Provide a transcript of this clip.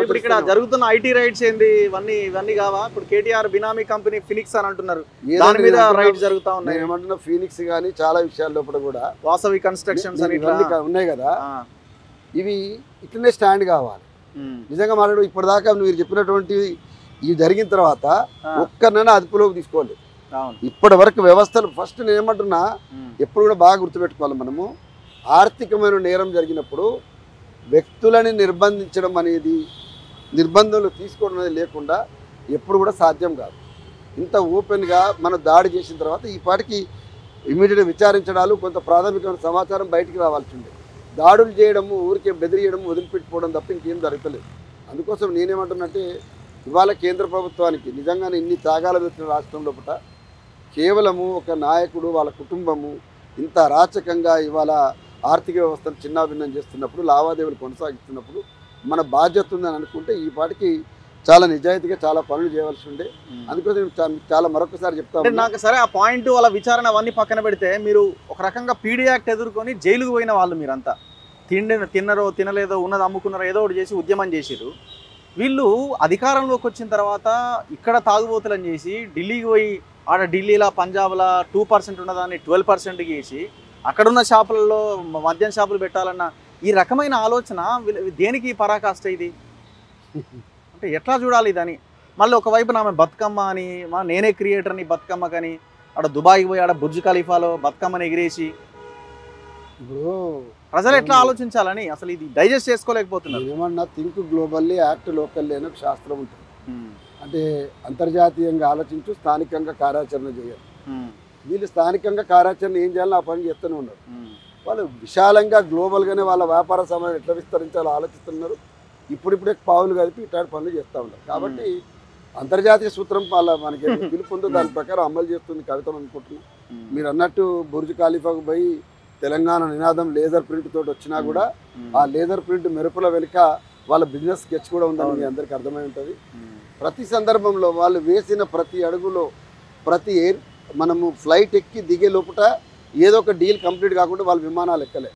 ఇప్పుడు ఇక్కడ జరుగుతున్న ఐటీ రైట్స్ ఏంది ఇవన్నీ ఇవన్నీ కావా ఇప్పుడు కేటీఆర్ బినామీ కంపెనీ ఫినిక్స్ అని అంటున్నారు దాని మీద రైట్స్ జరుగుతా ఉన్నాయి నేను ఏమంటున్నా ఫీనిక్స్ కానీ చాలా విషయాల లోపల కూడా వాసవి కన్స్ట్రక్షన్స్ అని నేను ఇట్లా ఇవన్నీ కా- ఉన్నాయి కదా ఆ, ఇవి ఇట్లనే స్టాండ్ కావాలి ఉమ్, నిజంగా మాట్లాడు ఇప్పటిదాకా మీరు చెప్పినటువంటి ఇవి జరిగిన తర్వాత ఆ, ఒక్కరినైనా అదుపులోకి తీసుకోవాలి అవును ఇప్పటి వరకు వ్యవస్థలు ఫస్ట్ నేను ఏమంటున్నా ఉమ్, ఎప్పుడు కూడా బాగా గుర్తుపెట్టుకోవాలి మనము ఆర్థికమైన నేరం జరిగినప్పుడు వ్యక్తులని నిర్బంధించడం అనేది నిర్బంధంలో తీసుకోవడం అనేది లేకుండా ఎప్పుడు కూడా సాధ్యం కాదు ఇంత ఓపెన్గా మనం దాడి చేసిన తర్వాత ఈ పాటికి ఇమీడియట్గా విచారించడాలు కొంత ప్రాథమికమైన సమాచారం బయటికి రావాల్సి ఉండే దాడులు చేయడము ఊరికే బెదిరియడం వదిలిపెట్టుకోవడం తప్ప ఇంకేం జరగలేదు అందుకోసం నేనేమంటున్నట్టే ఇవాళ కేంద్ర ప్రభుత్వానికి నిజంగానే ఇన్ని త్యాగాలు పెట్టిన రాష్ట్రం లోపల కేవలము ఒక నాయకుడు వాళ్ళ కుటుంబము ఇంత అరాచకంగా ఇవాళ ఆర్థిక వ్యవస్థను చిన్నాభిన్నం చేస్తున్నప్పుడు లావాదేవీలు కొనసాగిస్తున్నప్పుడు మన బాధ్యత ఉందని అనుకుంటే ఈ పాటికి చాలా నిజాయితీగా చాలా పనులు చేయవలసి ఉండే ఉమ్. అందుకోసం నేను చా- చాలా మరొకసారి చెప్తా అంటే ఉన్నా. నాకు సరే ఆ పాయింట్ వాళ్ళ విచారణ అవన్నీ పక్కన పెడితే మీరు ఒక రకంగా పీడీ యాక్ట్ ఎదుర్కొని జైలుకు పోయిన వాళ్ళు మీరంతా తిండి తిన్నరో తినలేదో ఉన్నది అమ్ముకున్నారో ఏదో ఒకటి చేసి ఉద్యమం చేసిరు వీళ్ళు అధికారంలోకి వచ్చిన తర్వాత ఇక్కడ తాగుబోతులని చేసి ఢిల్లీకి పోయి ఆడ ఢిల్లీలో పంజాబ్లో టూ పర్సెంట్ ఉన్నదాన్ని ట్వెల్వ్ పర్సెంట్ చేసి అక్కడున్న షాపులలో మద్యం షాపులు పెట్టాలన్న ఈ రకమైన ఆలోచన వీళ్ళ- దేనికి పరాకాష్ట ఇది అంటే ఎట్లా చూడాలి ఇదని మళ్ళీ ఒకవైపు ఆమె బతుకమ్మ అని మా నేనే క్రియేటర్ని బతుకమ్మ కానీ ఆడ దుబాయ్కి పోయి ఆడ బుర్జ్ ఖలీఫాలో బతుకమ్మని ఎగిరేసి ఇప్పుడు ప్రజలు ఎట్లా ఆలోచించాలని అసలు ఇది డైజెస్ట్ చేసుకోలేకపోతున్నారు ఏమన్నా థింక్ గ్లోబల్లీ యాక్ట్ లోకల్లీ అనే ఒక శాస్త్రం ఉంటుంది అంటే అంతర్జాతీయంగా ఆలోచించు స్థానికంగా కార్యాచరణ చేయాలి వీళ్ళు స్థానికంగా కార్యాచరణ ఏం చేయాలని ఆ పని చేస్తూనే ఉన్నారు వాళ్ళు విశాలంగా గ్లోబల్గానే వాళ్ళ వ్యాపార సమయం ఎట్లా విస్తరించాలో ఆలోచిస్తున్నారు ఇప్పుడిప్పుడే పావులు కలిపి ఇట్లాంటి పనులు చేస్తూ ఉన్నారు కాబట్టి అంతర్జాతీయ సూత్రం వాళ్ళ మనకి ఏదో పిలుపు ఉందో దాని ప్రకారం అమలు చేస్తుంది కవితం అనుకుంటున్నాం మీరు అన్నట్టు బుర్జ్ ఖలీఫాకు పోయి తెలంగాణ నినాదం లేజర్ ప్రింట్ తోటి వచ్చినా కూడా ఆ లేజర్ ప్రింట్ మెరుపుల వెనుక వాళ్ళ బిజినెస్ స్కెచ్ కూడా ఉందని మీ అందరికీ అర్థమై ఉంటుంది ప్రతి సందర్భంలో వాళ్ళు వేసిన ప్రతి అడుగులో ప్రతి ఎయిర్ మనము ఫ్లైట్ ఎక్కి దిగే లోపల ఏదో ఒక డీల్ కంప్లీట్ కాకుండా వాళ్ళ విమానాలు ఎక్కలే